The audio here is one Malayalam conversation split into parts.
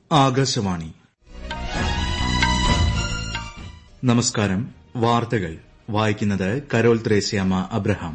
ആകാശവാണി നമസ്കാരം വാർത്തകൾ വായിക്കുന്നത് കരോൾ ത്രേസ്യാമ്മ അബ്രഹാം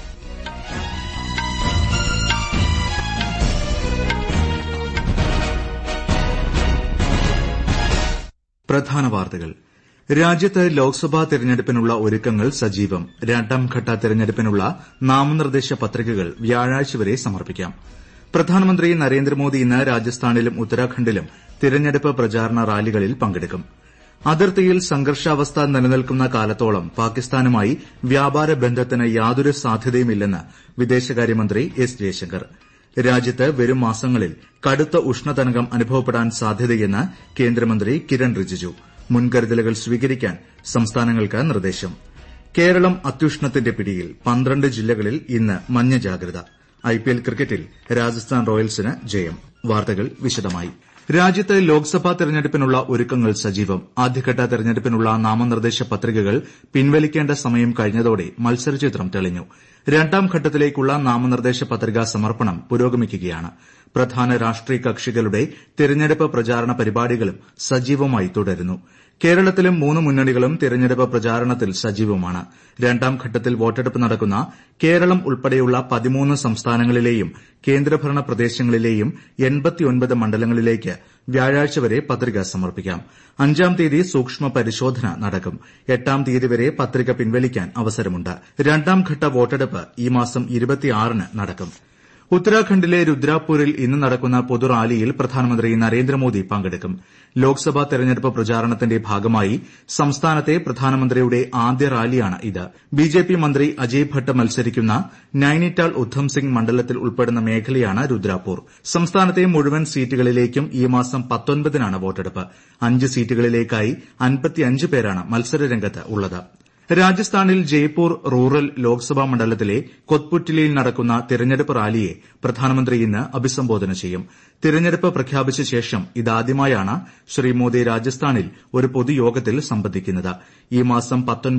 പ്രധാന വാർത്തകൾ രാജ്യത്ത് ലോക്സഭാ തെരഞ്ഞെടുപ്പിനുള്ള ഒരുക്കങ്ങൾ സജീവം രണ്ടാംഘട്ട തെരഞ്ഞെടുപ്പിനുള്ള നാമനിർദ്ദേശ പത്രികകൾ വ്യാഴാഴ്ച വരെ സമർപ്പിക്കാം പ്രധാനമന്ത്രി നരേന്ദ്രമോദി ഇന്ന് രാജസ്ഥാനിലും ഉത്തരാഖണ്ഡിലും തെരഞ്ഞെടുപ്പ് പ്രചാരണ റാലികളിൽ പങ്കെടുക്കും അതിർത്തിയിൽ സംഘർഷാവസ്ഥ നിലനിൽക്കുന്ന കാലത്തോളം പാകിസ്ഥാനുമായി വ്യാപാര ബന്ധത്തിന് യാതൊരു സാധ്യതയുമില്ലെന്ന് വിദേശകാര്യമന്ത്രി എസ് ജയശങ്കർ രാജ്യത്ത് വരും മാസങ്ങളിൽ കടുത്ത ഉഷ്ണതരംഗം അനുഭവപ്പെടാൻ സാധ്യതയെന്ന് കേന്ദ്രമന്ത്രി കിരൺ റിജിജു മുൻകരുതലുകൾ സ്വീകരിക്കാൻ സംസ്ഥാനങ്ങൾക്ക് നിർദ്ദേശം കേരളം അത്യുഷ്ണത്തിന്റെ പിടിയിൽ പന്ത്രണ്ട് ജില്ലകളിൽ ഇന്ന് മഞ്ഞ ജാഗ്രത ഐപിഎൽ ക്രിക്കറ്റിൽ രാജസ്ഥാൻ റോയൽസിന് ജയം വാർത്തകൾ വിശദമായി രാജ്യത്ത് ലോക്സഭാ തെരഞ്ഞെടുപ്പിനുള്ള ഒരുക്കങ്ങൾ സജീവം ആദ്യഘട്ട തെരഞ്ഞെടുപ്പിനുള്ള നാമനിർദ്ദേശ പത്രികകൾ പിൻവലിക്കേണ്ട സമയം കഴിഞ്ഞതോടെ മത്സരചിത്രം തെളിഞ്ഞു രണ്ടാം ഘട്ടത്തിലേക്കുള്ള നാമനിർദ്ദേശ പത്രികാ സമർപ്പണം പുരോഗമിക്കുകയാണ് പ്രധാന രാഷ്ട്രീയ കക്ഷികളുടെ തെരഞ്ഞെടുപ്പ് പ്രചാരണ പരിപാടികളും സജീവമായി തുടരുന്നു കേരളത്തിലും മൂന്ന് മുന്നണികളും തെരഞ്ഞെടുപ്പ് പ്രചാരണത്തിൽ സജീവമാണ് രണ്ടാം ഘട്ടത്തിൽ വോട്ടെടുപ്പ് നടക്കുന്ന കേരളം ഉൾപ്പെടെയുള്ള പതിമൂന്ന് സംസ്ഥാനങ്ങളിലെയും കേന്ദ്രഭരണ പ്രദേശങ്ങളിലെയും മണ്ഡലങ്ങളിലേക്ക് വ്യാഴാഴ്ച വരെ പത്രിക സമർപ്പിക്കാം അഞ്ചാം തീയതി സൂക്ഷ്മ പരിശോധന നടക്കും എട്ടാം തീയതി വരെ പത്രിക പിൻവലിക്കാൻ അവസരമുണ്ട് രണ്ടാം ഘട്ട വോട്ടെടുപ്പ് ഈ മാസം ന് നടക്കും ഉത്തരാഖണ്ഡിലെ രുദ്രാപൂരിൽ ഇന്ന് നടക്കുന്ന പൊതുറാലിയിൽ പ്രധാനമന്ത്രി നരേന്ദ്രമോദി പങ്കെടുക്കും ലോക്സഭാ തെരഞ്ഞെടുപ്പ് പ്രചാരണത്തിന്റെ ഭാഗമായി സംസ്ഥാനത്തെ പ്രധാനമന്ത്രിയുടെ ആദ്യ റാലിയാണ് ഇത് ബിജെപി മന്ത്രി അജയ് ഭട്ട് മത്സരിക്കുന്ന നൈനിറ്റാൾ ഉദ്ധം സിംഗ് മണ്ഡലത്തിൽ ഉൾപ്പെടുന്ന മേഖലയാണ് രുദ്രാപൂർ സംസ്ഥാനത്തെ മുഴുവൻ സീറ്റുകളിലേക്കും ഈ മാസം പത്തൊൻപതിനാണ് വോട്ടെടുപ്പ് അഞ്ച് സീറ്റുകളിലേക്കായി അൻപത്തിയഞ്ച് പേരാണ് മത്സരരംഗത്ത് ഉള്ളത് രാജസ്ഥാനിൽ ജയ്പൂർ റൂറൽ ലോക്സഭാ മണ്ഡലത്തിലെ കൊത്പുറ്റിലിയിൽ നടക്കുന്ന തെരഞ്ഞെടുപ്പ് റാലിയെ പ്രധാനമന്ത്രി ഇന്ന് അഭിസംബോധന ചെയ്യും തെരഞ്ഞെടുപ്പ് പ്രഖ്യാപിച്ച ശേഷം ഇതാദ്യമായാണ് ശ്രീ മോദി രാജസ്ഥാനിൽ ഒരു പൊതുയോഗത്തിൽ സംബന്ധിക്കുന്നത് ഈ മാസം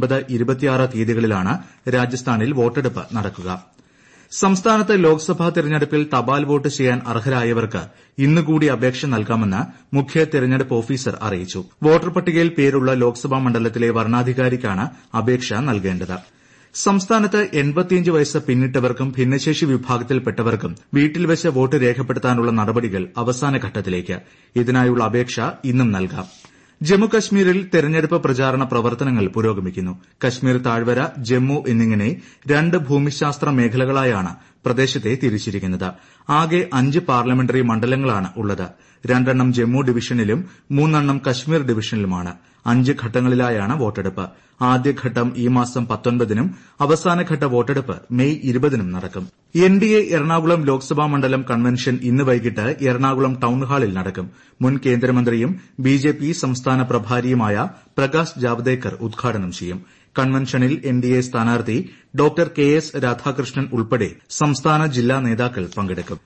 തീയതികളിലാണ് രാജസ്ഥാനിൽ വോട്ടെടുപ്പ് നടക്കുക സംസ്ഥാനത്ത് ലോക്സഭാ തെരഞ്ഞെടുപ്പിൽ തപാൽ വോട്ട് ചെയ്യാൻ അർഹരായവർക്ക് ഇന്ന് കൂടി അപേക്ഷ നൽകാമെന്ന് മുഖ്യ തെരഞ്ഞെടുപ്പ് ഓഫീസർ അറിയിച്ചു വോട്ടർ പട്ടികയിൽ പേരുള്ള ലോക്സഭാ മണ്ഡലത്തിലെ വരണാധികാരിക്കാണ് അപേക്ഷ നൽകേണ്ടത് സംസ്ഥാനത്ത് വയസ്സ് പിന്നിട്ടവർക്കും ഭിന്നശേഷി വിഭാഗത്തിൽപ്പെട്ടവർക്കും വീട്ടിൽ വെച്ച് വോട്ട് രേഖപ്പെടുത്താനുള്ള നടപടികൾ അവസാന ഘട്ടത്തിലേക്ക് ഇതിനായുള്ള അപേക്ഷ ഇന്നും നൽകാം ജമ്മുകശ്മീരിൽ തെരഞ്ഞെടുപ്പ് പ്രചാരണ പ്രവർത്തനങ്ങൾ പുരോഗമിക്കുന്നു കശ്മീർ താഴ്വര ജമ്മു എന്നിങ്ങനെ രണ്ട് ഭൂമിശാസ്ത്ര മേഖലകളായാണ് പ്രദേശത്തെ തിരിച്ചിരിക്കുന്നത് ആകെ അഞ്ച് പാർലമെന്ററി മണ്ഡലങ്ങളാണ് ഉള്ളത് രണ്ടെണ്ണം ജമ്മു ഡിവിഷനിലും മൂന്നെണ്ണം കശ്മീർ ഡിവിഷനിലുമാണ് അഞ്ച് ഘട്ടങ്ങളിലായാണ് വോട്ടെടുപ്പ് ആദ്യഘട്ടം ഈ മാസം പത്തൊൻപതിനും അവസാനഘട്ട വോട്ടെടുപ്പ് മെയ് ഇരുപതിനും നടക്കും N D A Ernakulam Lok Sabha മണ്ഡലം കൺവെൻഷൻ ഇന്ന് വൈകിട്ട് എറണാകുളം ടൌൺഹാളിൽ നടക്കും മുൻ കേന്ദ്രമന്ത്രിയും ബിജെപി സംസ്ഥാന പ്രഭാരിയുമായ പ്രകാശ് ജാവ്ദേക്കർ ഉദ്ഘാടനം ചെയ്യും കൺവെൻഷനിൽ എൻ ഡി എ സ്ഥാനാർത്ഥി ഡോക്ടർ കെ എസ് രാധാകൃഷ്ണൻ ഉൾപ്പെടെ സംസ്ഥാന ജില്ലാ നേതാക്കൾ പങ്കെടുക്കും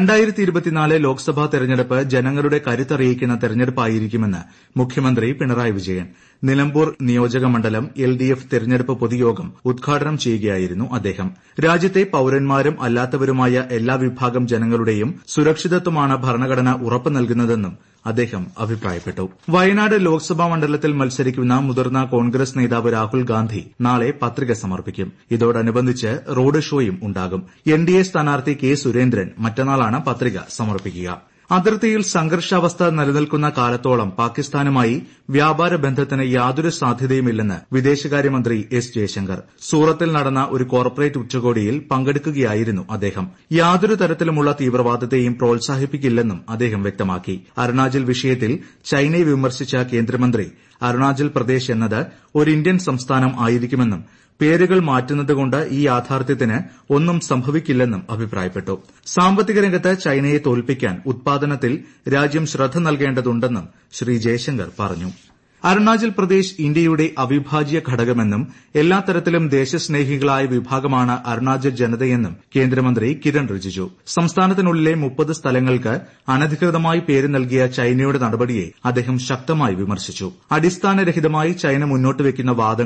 ലോക്സഭാ തെരഞ്ഞെടുപ്പ് ജനങ്ങളുടെ കരുത്തറിയിക്കുന്ന തെരഞ്ഞെടുപ്പായിരിക്കുമെന്ന് മുഖ്യമന്ത്രി പിണറായി വിജയൻ നിലമ്പൂർ നിയോജക മണ്ഡലം എൽ ഡി എഫ് തെരഞ്ഞെടുപ്പ് പൊതുയോഗം ഉദ്ഘാടനം ചെയ്യുകയായിരുന്നു അദ്ദേഹം രാജ്യത്തെ പൌരന്മാരും അല്ലാത്തവരുമായ എല്ലാ വിഭാഗം ജനങ്ങളുടെയും സുരക്ഷിതത്വമാണ് ഭരണഘടന ഉറപ്പു നൽകുന്നതെന്നും അദ്ദേഹം അഭിപ്രായപ്പെട്ടു വയനാട് ലോക്സഭാ മണ്ഡലത്തിൽ മത്സരിക്കുന്ന മുതിർന്ന കോൺഗ്രസ് നേതാവ് രാഹുൽ ഗാന്ധി നാളെ പത്രിക സമർപ്പിക്കും ഇതോടനുബന്ധിച്ച് റോഡ് ഷോയും ഉണ്ടാകും എൻ ഡി എ സ്ഥാനാർത്ഥി കെ സുരേന്ദ്രൻ മറ്റന്നാളാണ് പത്രിക സമർപ്പിക്കുക അതിർത്തിയിൽ സംഘർഷാവസ്ഥ നിലനിൽക്കുന്ന കാലത്തോളം പാകിസ്ഥാനുമായി വ്യാപാര ബന്ധത്തിന് യാതൊരു സാധ്യതയുമില്ലെന്ന് വിദേശകാര്യമന്ത്രി എസ് ജയശങ്കർ സൂറത്തിൽ നടന്ന ഒരു കോർപ്പറേറ്റ് ഉച്ചകോടിയിൽ പങ്കെടുക്കുകയായിരുന്നു അദ്ദേഹം യാതൊരു തരത്തിലുമുള്ള തീവ്രവാദത്തെയും പ്രോത്സാഹിപ്പിക്കില്ലെന്നും അദ്ദേഹം വ്യക്തമാക്കി അരുണാചൽ വിഷയത്തിൽ ചൈനയെ വിമർശിച്ച കേന്ദ്രമന്ത്രി അരുണാചൽ പ്രദേശ് എന്നത് ഒരു ഇന്ത്യൻ സംസ്ഥാനം ആയിരിക്കുമെന്നും പേരുകൾ മാറ്റുന്നതുകൊണ്ട് ഈ യാഥാർത്ഥ്യത്തിന് ഒന്നും സംഭവിക്കില്ലെന്നും അഭിപ്രായപ്പെട്ടു സാമ്പത്തിക രംഗത്ത് ചൈനയെ തോൽപ്പിക്കാൻ ഉത്പാദനത്തിൽ രാജ്യം ശ്രദ്ധ നൽകേണ്ടതുണ്ടെന്നും ശ്രീ ജയശങ്കർ പറഞ്ഞു അരുണാചൽ പ്രദേശ് ഇന്ത്യയുടെ അവിഭാജ്യ ഘടകമെന്നും എല്ലാ തരത്തിലും ദേശസ്നേഹികളായ വിഭാഗമാണ് അരുണാചൽ ജനതയെന്നും കേന്ദ്രമന്ത്രി കിരൺ റിജിജു സംസ്ഥാനത്തിനുള്ളിലെ മുപ്പത് സ്ഥലങ്ങൾക്ക് അനധികൃതമായി പേര് നൽകിയ ചൈനയുടെ നടപടിയെ അദ്ദേഹം ശക്തമായി വിമർശിച്ചു അടിസ്ഥാനരഹിതമായി ചൈന മുന്നോട്ട് വയ്ക്കുന്ന വാദങ്ങൾ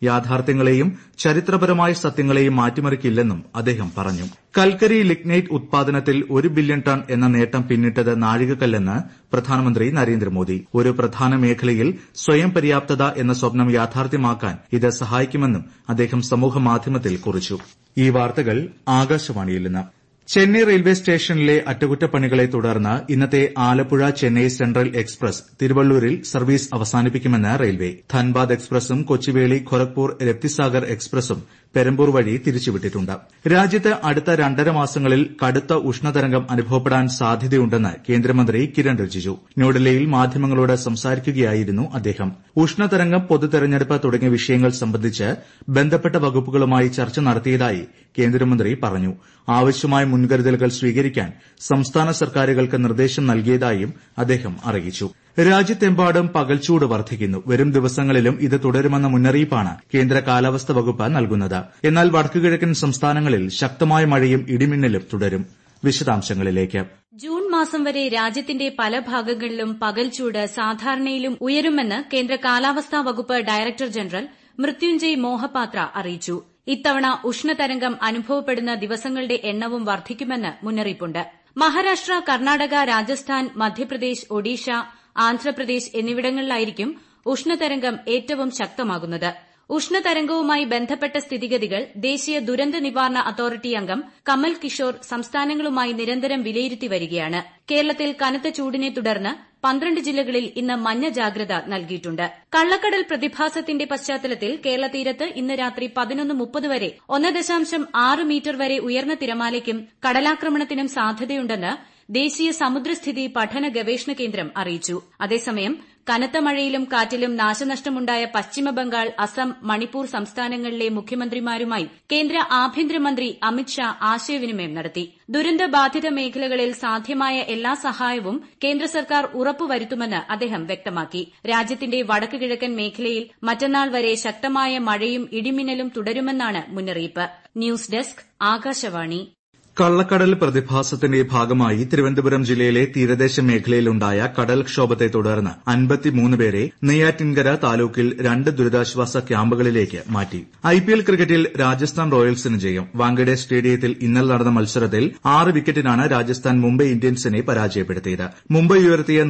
യാഥാർത്ഥ്യങ്ങളെയും ചരിത്രപരമായ സത്യങ്ങളെയും മാറ്റിമറിക്കില്ലെന്നും അദ്ദേഹം പറഞ്ഞു കൽക്കരി ലിഗ്നൈറ്റ് ഉത്പാദനത്തിൽ ഒരു ബില്യൺ ടൺ എന്ന നേട്ടം പിന്നിട്ടത് നാഴികക്കല്ലെന്ന് പ്രധാനമന്ത്രി നരേന്ദ്രമോദി ഒരു പ്രധാന മേഖലയിൽ സ്വയം പര്യാപ്തത എന്ന സ്വപ്നം യാഥാർത്ഥ്യമാക്കാൻ ഇത് സഹായിക്കുമെന്നും അദ്ദേഹം സമൂഹമാധ്യമത്തിൽ കുറിച്ചു ഈ വാർത്തകൾ ആകാശവാണിയിൽ നിന്ന് ചെന്നൈ റെയിൽവേ സ്റ്റേഷനിലെ അറ്റകുറ്റപ്പണികളെ തുടർന്ന് ഇന്നത്തെ ആലപ്പുഴ ചെന്നൈ സെൻട്രൽ എക്സ്പ്രസ് തിരുവള്ളൂരിൽ സർവീസ് അവസാനിപ്പിക്കുമെന്ന് റെയിൽവേ ധൻബാദ് എക്സ്പ്രസും കൊച്ചുവേളി ഖൊരഗ്പൂർ രപ്തിസാഗർ എക്സ്പ്രസും പെരമ്പൂർ വഴി തിരിച്ചുവിട്ടിട്ടുണ്ട് രാജ്യത്ത് അടുത്ത രണ്ടര മാസങ്ങളിൽ കടുത്ത ഉഷ്ണതരംഗം അനുഭവപ്പെടാൻ സാധ്യതയുണ്ടെന്ന് കേന്ദ്രമന്ത്രി കിരൺ റിജിജു ന്യൂഡൽഹിയിൽ മാധ്യമങ്ങളോട് സംസാരിക്കുകയായിരുന്നു അദ്ദേഹം ഉഷ്ണതരംഗം പൊതുതെരഞ്ഞെടുപ്പ് തുടങ്ങിയ വിഷയങ്ങൾ സംബന്ധിച്ച് ബന്ധപ്പെട്ട വകുപ്പുകളുമായി ചർച്ച നടത്തിയതായി കേന്ദ്രമന്ത്രി പറഞ്ഞു ആവശ്യമായ മുൻകരുതലുകൾ സ്വീകരിക്കാൻ സംസ്ഥാന സർക്കാരുകൾക്ക് നിർദ്ദേശം നൽകിയതായും അദ്ദേഹം അറിയിച്ചു രാജ്യത്തെമ്പാടും പകൽച്ചൂട് വർദ്ധിക്കുന്നു വരും ദിവസങ്ങളിലും ഇത് തുടരുമെന്ന മുന്നറിയിപ്പാണ് കേന്ദ്ര കാലാവസ്ഥാ വകുപ്പ് നൽകുന്നത് എന്നാൽ വടക്കുകിഴക്കൻ സംസ്ഥാനങ്ങളിൽ ശക്തമായ മഴയും ഇടിമിന്നലും തുടരും വിശദാംശങ്ങളിലേക്ക് ജൂൺ മാസം വരെ രാജ്യത്തിന്റെ പല ഭാഗങ്ങളിലും പകൽച്ചൂട് സാധാരണയിലും ഉയരുമെന്ന് കേന്ദ്ര കാലാവസ്ഥാ വകുപ്പ് ഡയറക്ടർ ജനറൽ മൃത്യുഞ്ജയ് മോഹപാത്ര അറിയിച്ചു ഇത്തവണ ഉഷ്ണതരംഗം അനുഭവപ്പെടുന്ന ദിവസങ്ങളുടെ എണ്ണവും വർദ്ധിക്കുമെന്ന് മുന്നറിയിപ്പുണ്ട് മഹാരാഷ്ട്ര കർണാടക രാജസ്ഥാൻ മധ്യപ്രദേശ് ഒഡീഷ ആന്ധ്രാപ്രദേശ് എന്നിവിടങ്ങളിലായിരിക്കും ഉഷ്ണതരംഗം ഏറ്റവും ശക്തമാകുന്നത് ഉഷ്ണതരംഗവുമായി ബന്ധപ്പെട്ട സ്ഥിതിഗതികൾ ദേശീയ ദുരന്ത നിവാരണ അതോറിറ്റി അംഗം കമൽ കിഷോർ സംസ്ഥാനങ്ങളുമായി നിരന്തരം വിലയിരുത്തി വരികയാണ് കേരളത്തിൽ കനത്ത ചൂടിനെ തുടർന്ന് പന്ത്രണ്ട് ജില്ലകളിൽ ഇന്ന് മഞ്ഞ ജാഗ്രത നൽകിയിട്ടുണ്ട് കള്ളക്കടൽ പ്രതിഭാസത്തിന്റെ പശ്ചാത്തലത്തിൽ കേരള തീരത്ത് ഇന്ന് രാത്രി പതിനൊന്ന് മുപ്പത് വരെ ഒന്ന് ദശാംശം ആറ് മീറ്റർ വരെ ഉയർന്ന തിരമാലയ്ക്കും കടലാക്രമണത്തിനും സാധ്യതയുണ്ടെന്ന് ദേശീയ സമുദ്രസ്ഥിതി പഠന ഗവേഷണ കേന്ദ്രം അറിയിച്ചു അതേസമയം കനത്ത മഴയിലും കാറ്റിലും നാശനഷ്ടമുണ്ടായ പശ്ചിമബംഗാൾ അസം മണിപ്പൂർ സംസ്ഥാനങ്ങളിലെ മുഖ്യമന്ത്രിമാരുമായി കേന്ദ്ര ആഭ്യന്തരമന്ത്രി അമിത്ഷാ ആശയവിനിമയം നടത്തി ദുരന്തബാധിത മേഖലകളിൽ സാധ്യമായ എല്ലാ സഹായവും കേന്ദ്ര സർക്കാർ ഉറപ്പുവരുത്തുമെന്ന് അദ്ദേഹം വ്യക്തമാക്കി രാജ്യത്തിന്റെ വടക്ക് കിഴക്കൻ മേഖലയിൽ മറ്റന്നാൾ വരെ ശക്തമായ മഴയും ഇടിമിന്നലും തുടരുമെന്നാണ് മുന്നറിയിപ്പ് ന്യൂസ് ഡെസ്ക് ആകാശവാണി കള്ളക്കടൽ പ്രതിഭാസത്തിന്റെ ഭാഗമായി തിരുവനന്തപുരം ജില്ലയിലെ തീരദേശ മേഖലയിലുണ്ടായ കടൽക്ഷോഭത്തെ തുടർന്ന് അൻപത്തിമൂന്ന് പേരെ നെയ്യാറ്റിൻകര താലൂക്കിൽ രണ്ട് ദുരിതാശ്വാസ ക്യാമ്പുകളിലേക്ക് മാറ്റി ഐപിഎൽ ക്രിക്കറ്റിൽ രാജസ്ഥാൻ റോയൽസിന് ജയം വാങ്കഡെ സ്റ്റേഡിയത്തിൽ ഇന്നലെ നടന്ന മത്സരത്തിൽ ആറ് വിക്കറ്റിനാണ് രാജസ്ഥാൻ മുംബൈ ഇന്ത്യൻസിനെ പരാജയപ്പെടുത്തിയത് മുംബൈ ഉയർത്തിയ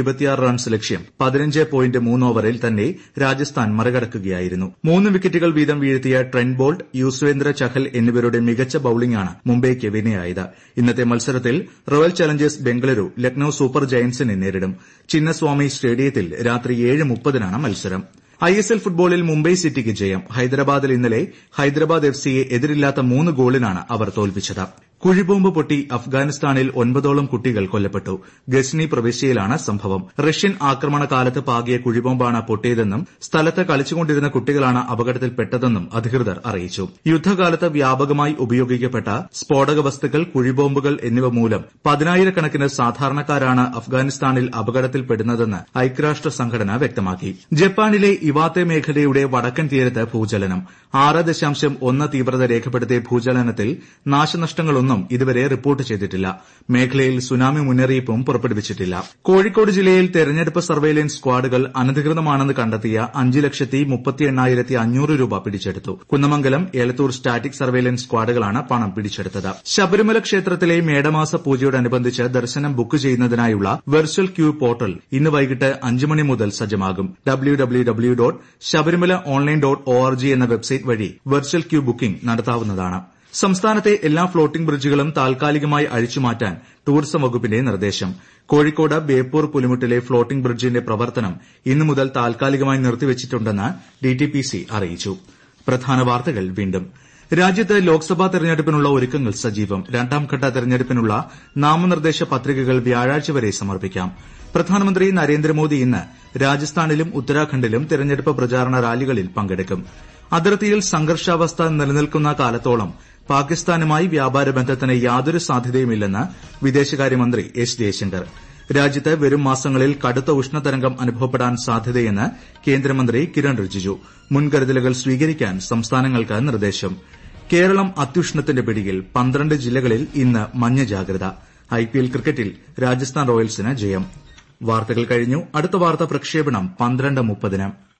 റൺസ് ലക്ഷ്യം പതിനഞ്ച് പോയിന്റ് മൂന്ന് ഓവറിൽ തന്നെ രാജസ്ഥാൻ മറികടക്കുകയായിരുന്നു മൂന്ന് വിക്കറ്റുകൾ വീതം വീഴ്ത്തിയ ട്രെന്റ് ബോൾട്ട് യുസ്വേന്ദ്ര ചഹൽ എന്നിവരുടെ മികച്ച ബൌളിംഗാണ് മുംബൈയ്ക്ക് വിനയായത് ഇന്നത്തെ മത്സരത്തിൽ royal challengers Bengaluru Lucknow super ജയന്റ്സിനെ നേരിടും ചിന്നസ്വാമി സ്റ്റേഡിയത്തിൽ രാത്രി ഏഴ് മുപ്പതിനാണ് മത്സരം ഐഎസ്എൽ ഫുട്ബോളിൽ മുംബൈ സിറ്റിക്ക് ജയം ഹൈദരാബാദിൽ ഇന്നലെ ഹൈദരാബാദ് എഫ് സിയെ എതിരില്ലാത്ത മൂന്ന് ഗോളിനാണ് അവർ തോൽപ്പിച്ചത് കുഴിബോംബ് പൊട്ടി അഫ്ഗാനിസ്ഥാനിൽ ഒൻപതോളം കുട്ടികൾ കൊല്ലപ്പെട്ടു ഗസ്നി പ്രവിശ്യയിലാണ് സംഭവം റഷ്യൻ ആക്രമണ കാലത്ത് പാകിയ കുഴിബോംബാണ് പൊട്ടിയതെന്നും സ്ഥലത്ത് കളിച്ചുകൊണ്ടിരുന്ന കുട്ടികളാണ് അപകടത്തിൽപ്പെട്ടതെന്നും അധികൃതർ അറിയിച്ചു യുദ്ധകാലത്ത് വ്യാപകമായി ഉപയോഗിക്കപ്പെട്ട സ്ഫോടക വസ്തുക്കൾ കുഴിബോംബുകൾ എന്നിവ മൂലം പതിനായിരക്കണക്കിന് സാധാരണക്കാരാണ് അഫ്ഗാനിസ്ഥാനിൽ അപകടത്തിൽപ്പെടുന്നതെന്ന് ഐക്യരാഷ്ട്ര സംഘടന വ്യക്തമാക്കി ജപ്പാനിലെ ഇവാത്തെ മേഖലയുടെ വടക്കൻ തീരത്ത് ഭൂചലനം ആറ് ദശാംശം ഒന്ന് തീവ്രത രേഖപ്പെടുത്തിയ ഭൂചലനത്തിൽ നാശനഷ്ടങ്ങളൊന്നും ഇതുവരെ റിപ്പോർട്ട് ചെയ്തിട്ടില്ല മേഖലയിൽ സുനാമി മുന്നറിയിപ്പും പുറപ്പെടുവിച്ചിട്ടില്ല കോഴിക്കോട് ജില്ലയിൽ തെരഞ്ഞെടുപ്പ് സർവെയിലൻസ് സ്ക്വാഡുകൾ അനധികൃതമാണെന്ന് കണ്ടെത്തിയ അഞ്ച് ലക്ഷത്തി മുപ്പത്തി എണ്ണായിരത്തി അഞ്ഞൂറ് രൂപ പിടിച്ചെടുത്തു കുന്നമംഗലം ഏലത്തൂർ സ്റ്റാറ്റിക് സർവെയിലൻസ് സ്ക്വാഡുകളാണ് പണം പിടിച്ചെടുത്തത് ശബരിമല ക്ഷേത്രത്തിലെ മേടമാസ പൂജയോടനുബന്ധിച്ച് ദർശനം ബുക്ക് ചെയ്യുന്നതിനായുള്ള വെർച്വൽ ക്യൂ പോർട്ടൽ ഇന്ന് വൈകിട്ട് അഞ്ച് മണി മുതൽ സജ്ജമാകും W W W dot Sabarimala online dot O R G എന്ന വെബ്സൈറ്റ് വഴി വെർച്വൽ ക്യൂ ബുക്കിംഗ് നടത്താവുന്നതാണ് സംസ്ഥാനത്തെ എല്ലാ ഫ്ളോട്ടിംഗ് ബ്രിഡ്ജുകളും താൽക്കാലികമായി അഴിച്ചുമാറ്റാൻ ടൂറിസം വകുപ്പിന്റെ നിർദ്ദേശം കോഴിക്കോട് ബേപ്പൂർ പുലിമുട്ടിലെ ഫ്ളോട്ടിംഗ് ബ്രിഡ്ജിന്റെ പ്രവർത്തനം ഇന്നു മുതൽ താൽക്കാലികമായി നിർത്തിവച്ചിട്ടുണ്ടെന്ന് ഡിടിപിസി അറിയിച്ചു പ്രധാന വാർത്തകൾ വീണ്ടും രാജ്യത്ത് ലോക്സഭാ തെരഞ്ഞെടുപ്പിനുള്ള ഒരുക്കങ്ങൾ സജീവം രണ്ടാംഘട്ട തെരഞ്ഞെടുപ്പിനുള്ള നാമനിർദ്ദേശ പത്രികകൾ വ്യാഴാഴ്ച വരെ സമർപ്പിക്കാം പ്രധാനമന്ത്രി നരേന്ദ്രമോദി ഇന്ന് രാജസ്ഥാനിലും ഉത്തരാഖണ്ഡിലും തെരഞ്ഞെടുപ്പ് പ്രചാരണ റാലികളിൽ പങ്കെടുക്കും അതിർത്തിയിൽ സംഘർഷാവസ്ഥ നിലനിൽക്കുന്ന കാലത്തോളം പാകിസ്ഥാനുമായി വ്യാപാര ബന്ധത്തിന് യാതൊരു സാധ്യതയുമില്ലെന്ന് വിദേശകാര്യമന്ത്രി എസ് ജയശങ്കർ രാജ്യത്ത് വരും മാസങ്ങളിൽ കടുത്ത ഉഷ്ണതരംഗം അനുഭവപ്പെടാൻ സാധ്യതയെന്ന് കേന്ദ്രമന്ത്രി കിരൺ റിജിജു മുൻകരുതലുകൾ സ്വീകരിക്കാൻ സംസ്ഥാനങ്ങൾക്ക് നിർദ്ദേശം കേരളം അത്യുഷ്ണത്തിന്റെ പിടിയിൽ പന്ത്രണ്ട് ജില്ലകളിൽ ഇന്ന് മഞ്ഞ ജാഗ്രത ഐപിഎൽ ക്രിക്കറ്റിൽ രാജസ്ഥാൻ റോയൽസിന് ജയം വാർത്തകൾ കഴിഞ്ഞു അടുത്ത വാർത്താ പ്രക്ഷേപണം പന്ത്രണ്ട് മുപ്പതിന്